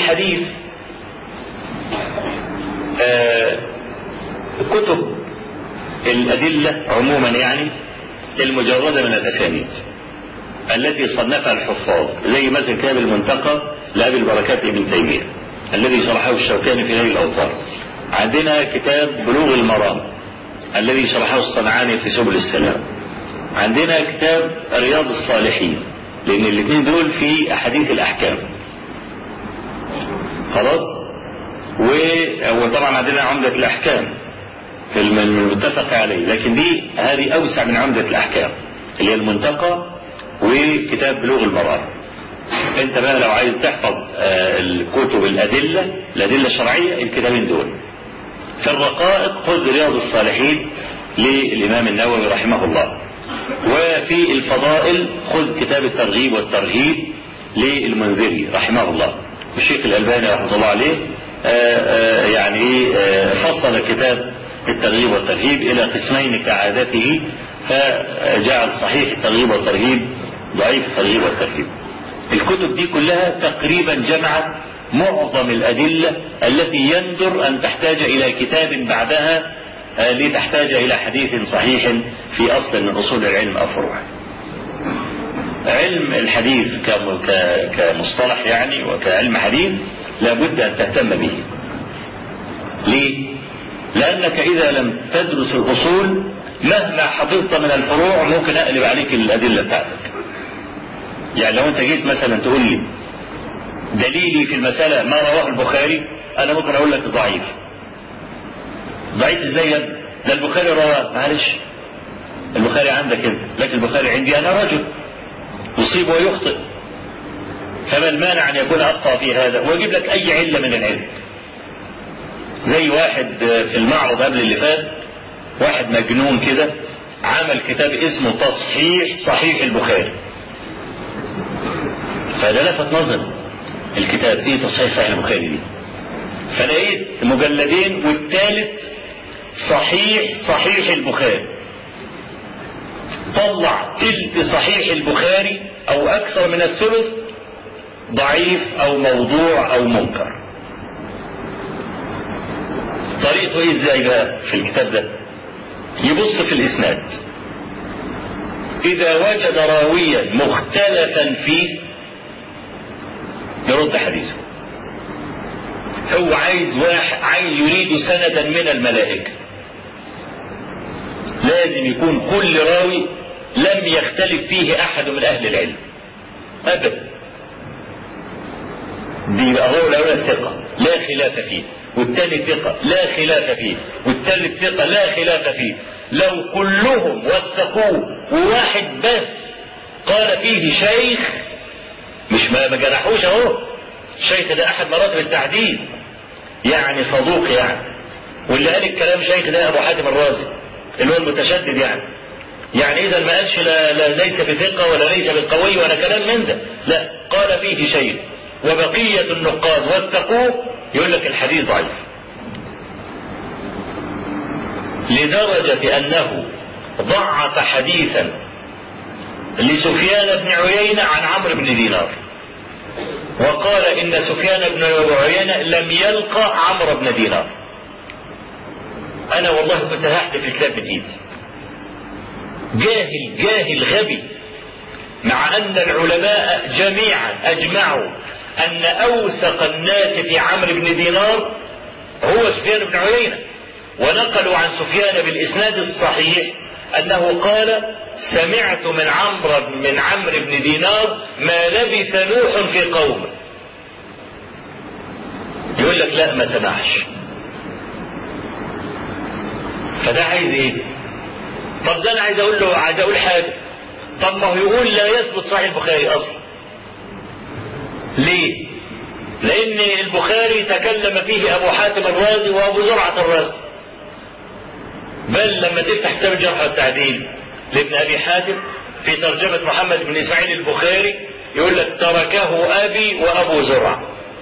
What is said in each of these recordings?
الحديث آه كتب الأدلة عموما يعني المجردة من الأسانيد التي صنفها الحفاظ زي مثلا كتاب المنتقى لأبي البركات ابن تيمية الذي شرحه الشوكاني في نيل الأوطار عندنا كتاب بلوغ المرام الذي شرحه الصنعاني في سبل السلام عندنا كتاب رياض الصالحين لأن الاثنين دول في أحاديث الأحكام خلاص وطبعا عندنا عمدة الأحكام في المتفق عليه لكن دي هذه أوسع من عمدة الأحكام اللي هي المنتقى وكتاب بلوغ المرام انت بقى لو عايز تحفظ الكتب الأدلة الأدلة الشرعية الكتابين دول في الرقائق خذ رياض الصالحين للإمام النووي رحمه الله وفي الفضائل خذ كتاب الترغيب والترهيب للمنذري رحمه الله والشيخ الألباني رحمه الله عليه آآ آآ يعني فصل كتاب الترغيب والترهيب إلى قسمين كعادته فجعل صحيح الترغيب والترهيب ضعيف الترغيب والترهيب الكتب دي كلها تقريبا جمعت معظم الأدلة التي يندر أن تحتاج إلى كتاب بعدها لتحتاج إلى حديث صحيح في أصل من أصول العلم أو فروعه. علم الحديث كمصطلح يعني وكعلم حديث لابد أن تهتم به. ليه؟ لأنك إذا لم تدرس الأصول مهما حفظت من الفروع ممكن أقلب عليك الأدلة بتاعتك. يعني لو أنت جيت مثلا تقول لي دليلي في المسألة ما رواه البخاري أنا ممكن أقول لك ضعيف. ضعيف ازاي ده البخاري رواه معلش البخاري عندك انت لكن البخاري عندي انا رجل يصيب ويخطئ فما المانع ان يكون اخطا في هذا ويجيب لك اي عله من العلم زي واحد في المعرض قبل اللي فات واحد مجنون كده عمل كتاب اسمه تصحيح صحيح البخاري فده لفت نظر الكتاب ايه تصحيح صحيح البخاري دي فلقيت مجلدين والثالث صحيح صحيح البخاري طلع تلت صحيح البخاري او اكثر من الثلث ضعيف او موضوع او منكر طريقته ايه ازاي بقى في الكتاب ده يبص في الاسناد اذا وجد راويا مختلفا فيه يرد حديثه هو عايز واحد عايز يريد سندا من الملائكة لازم يكون كل راوي لم يختلف فيه احد من اهل العلم ابدا دي بقى هو الاول ثقة لا خلاف فيه والتاني ثقة لا خلاف فيه والتالت ثقة لا خلاف فيه لو كلهم وثقوه وواحد بس قال فيه شيخ مش ما جرحوش اهو الشيخ ده احد مراتب التعديل يعني صدوق يعني واللي قال الكلام شيخ ده ابو حاتم الرازي اللي هو المتشدد يعني يعني اذا ما قالش لا, لا ليس بثقه ولا ليس بالقوي ولا كلام من ده لا قال فيه شيء وبقيه النقاد وثقوه يقول لك الحديث ضعيف لدرجه انه ضعف حديثا لسفيان بن عيينه عن عمرو بن دينار وقال ان سفيان بن عيينه لم يلقى عمرو بن دينار انا والله كنت هحذف الكتاب من ايدي جاهل جاهل غبي مع ان العلماء جميعا اجمعوا ان اوثق الناس في عمرو بن دينار هو سفيان بن عيينه ونقلوا عن سفيان بالاسناد الصحيح انه قال سمعت من عمرو من عمرو بن دينار ما لبث نوح في قومه يقول لك لا ما سمعش فده عايز ايه طب ده انا عايز اقول له عايز اقول حاجه طب ما هو يقول لا يثبت صحيح البخاري اصلا ليه لان البخاري تكلم فيه ابو حاتم الرازي وابو زرعه الرازي بل لما تفتح كتاب الجرح والتعديل لابن ابي حاتم في ترجمه محمد بن اسماعيل البخاري يقول لك تركه ابي وابو زرعه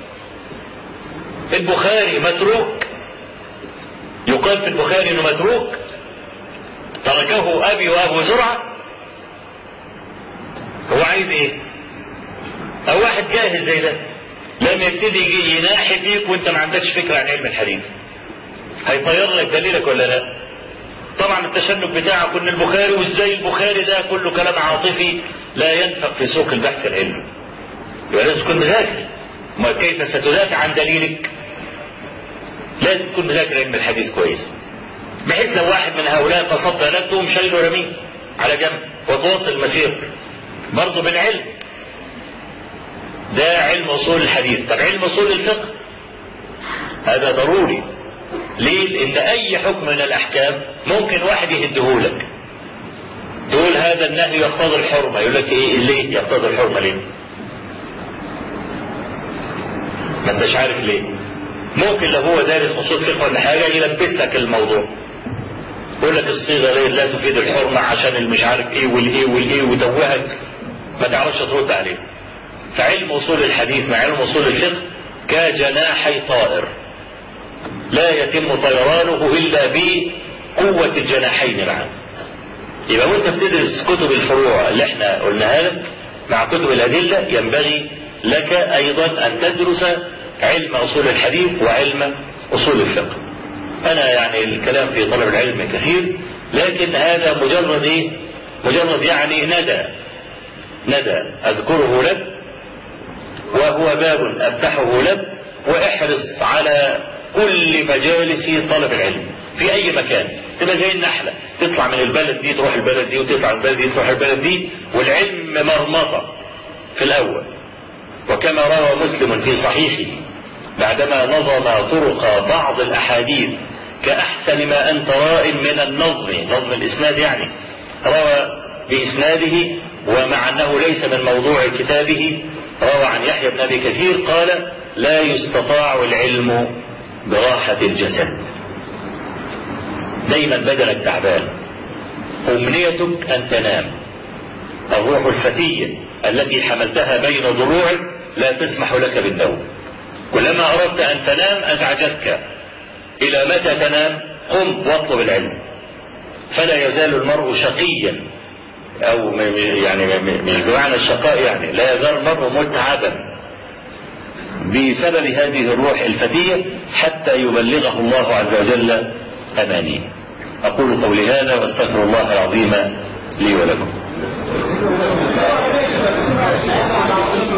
البخاري متروك يقال في البخاري انه متروك تركه ابي وابو زرعه هو عايز ايه او واحد جاهل زي ده لما يبتدي يجي يناحي فيك وانت ما عندكش فكره عن علم الحديث هيطير لك دليلك ولا لا طبعا التشنج بتاعك ان البخاري وازاي البخاري ده كله كلام عاطفي لا ينفق في سوق البحث العلمي يبقى لازم تكون مذاكر ما كيف ستدافع عن دليلك لازم تكون مذاكر علم الحديث كويس بحيث لو واحد من هؤلاء تصدى لك تقوم شايله رميه على جنب وتواصل المسير برضه بالعلم ده علم اصول الحديث طب علم اصول الفقه هذا ضروري ليه لان اي حكم من الاحكام ممكن واحد يهدهولك تقول هذا النهي يقتضي الحرمه يقول لك ايه ليه يقتضي الحرمه ليه ما انتش عارف ليه ممكن لو هو دارس اصول فقه ولا حاجه يلبس لك الموضوع يقول لك الصيغه ليه لا تفيد الحرمه عشان المش عارف ايه والايه والايه ويتوهك ما تعرفش ترد عليه فعلم اصول الحديث مع علم اصول الفقه كجناحي طائر لا يتم طيرانه الا بقوه الجناحين معا يبقى وانت بتدرس كتب الفروع اللي احنا قلناها لك مع كتب الادله ينبغي لك ايضا ان تدرس علم اصول الحديث وعلم اصول الفقه انا يعني الكلام في طلب العلم كثير لكن هذا مجرد ايه مجرد يعني ندى ندى اذكره لك وهو باب افتحه لك واحرص على كل مجالس طلب العلم في اي مكان تبقى زي النحله تطلع من البلد دي تروح البلد دي وتطلع من البلد دي تروح البلد دي والعلم مرمطه في الاول وكما روى مسلم في صحيحه بعدما نظم طرق بعض الاحاديث كاحسن ما انت راء من النظم نظم الاسناد يعني روى باسناده ومع انه ليس من موضوع كتابه روى عن يحيى بن ابي كثير قال لا يستطاع العلم براحه الجسد دايما بدنك تعبان امنيتك ان تنام الروح الفتيه التي حملتها بين ضلوعك لا تسمح لك بالنوم كلما اردت ان تنام ازعجتك الى متى تنام قم واطلب العلم فلا يزال المرء شقيا او يعني مش بمعنى الشقاء يعني لا يزال المرء متعبا بسبب هذه الروح الفتية حتى يبلغه الله عز وجل أمانيه أقول قولي هذا وأستغفر الله العظيم لي ولكم